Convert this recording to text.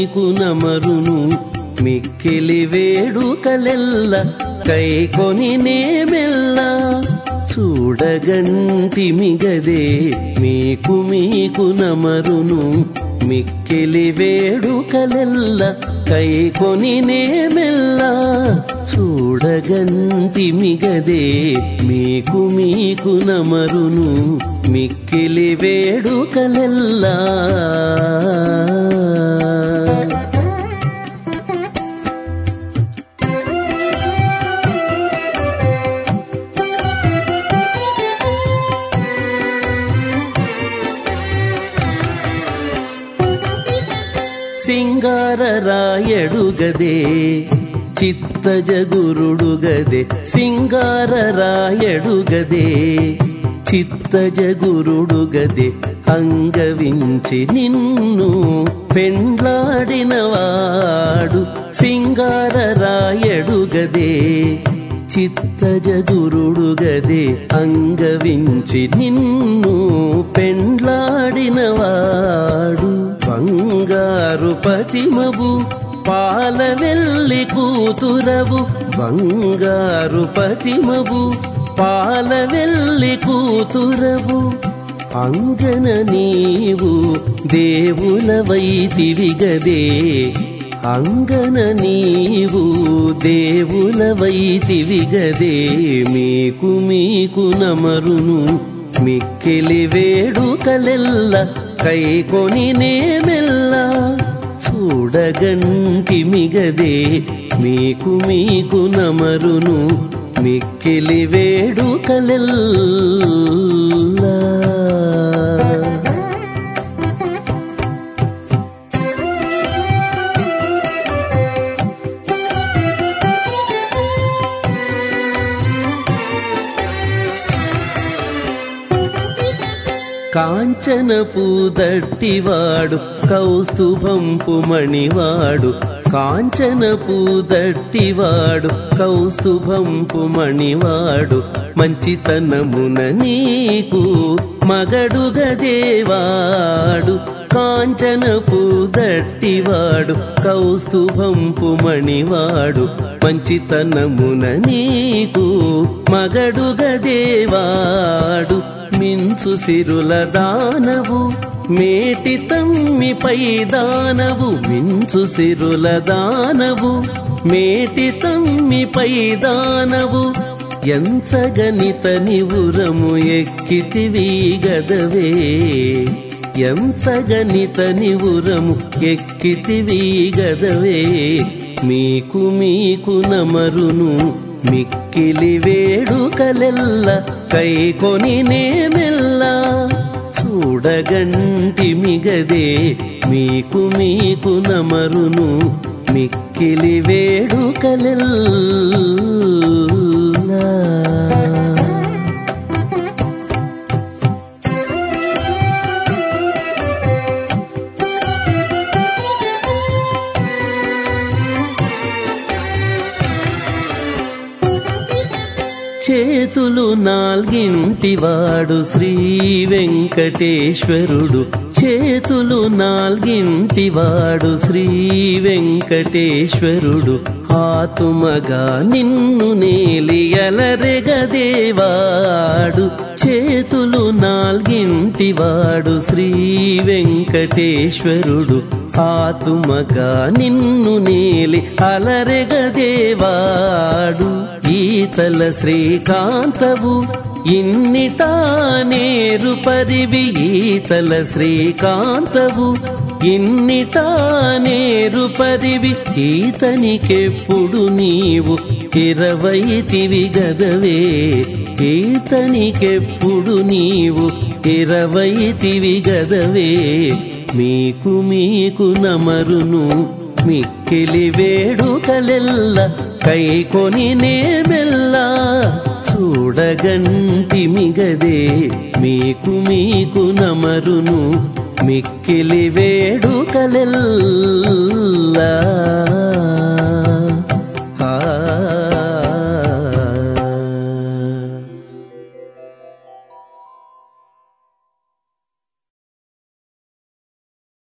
మీకు నమరును మిక్కిలి వేడుకలెల్ల కైకొని నేమెల్ల చూడగంటి మిగదే మీకు మీకు నమరును మిక్కిలి వేడుకలెల్ల కైకొని నేమెల్ల చూడగంటి మిగదే మీకు మీకు నమరును మిక్కిలి వేడుకలెల్లా సింగారరాయడుగదే చిత్తజగురుడుగదే సింగారరాయడుగదే చిత్తజగురుడుగదే అంగవించి నిన్ను పెండ్లాడినవాడు సింగారరాయడుగదే చిత్తజగురుడుగదే అంగవించి నిన్ను పెండ్లాడినవాడు బంగారు పతిమవు పాల వెల్లి కూతురవు బంగారు పతిమవు పాల వెల్లి కూతురవు అంగన నీవు దేవులవైతివిగదే అంగన నీవు దేవులవైతివిగదే మీకు మీకు నమరును మిక్కిలి వేడుకలెల్ల కైకొని నేమెల్ల చూడగంటి మిగదే మీకు మీకు నమరును మిక్కిలి వేడుకలెల్లా కాంచనపు దట్టివాడు కౌస్తుభంపు మణివాడు కాంచనపు దట్టివాడు కౌస్తుభంపు మణివాడు మంచితనమున నీకు మగడుగదేవాడు కాంచనపు దట్టివాడు కౌస్తుభంపు మణివాడు మంచితనమున నీకు మగడుగదేవాడు మించు సిరుల దానవు మేటి తమ్మిపై దానవు మించు సిరుల దానవు మేటి తమ్మిపై దానవు ఎంచగనిత నివురము ఎక్కితివి గదవే ఎంచగనిత నివురము ఎక్కితివి గదవే మీకు మీకు నమరును మిక్కిలి వేడుకలెల్ల కైకొని నేమెల్ల చూడగంటి మిగదే మీకు మీకు నమరును మిక్కిలి వేడుకలెల్లా చేతులు నాల్గింటివాడు శ్రీ వెంకటేశ్వరుడు చేతులు నాల్గింటివాడు శ్రీ వెంకటేశ్వరుడు ఆతుమగా నిన్ను నేలియలరెగదేవాడు చేతులు నాల్గింటివాడు శ్రీ వెంకటేశ్వరుడు ఆతుమగా నిన్ను నేలి అలరెగదేవాడు ఈతల శ్రీకాంతవు ఇన్నిటా నేరు పరివి ఈతల శ్రీకాంతవు ఇన్నిటా నేరు పరివి ఈతనికెప్పుడు నీవు ఇరవైతివి గదవే ఈతనికెప్పుడు నీవు ఇరవైతివి గదవే మీకు మీకు నమరును మిక్కిలి వేడుకలెల్ల కైకొని నేమెల్ల చూడగంటి మిగదే మీకు మీకు నమరును మిక్కిలి వేడుకలెల్లా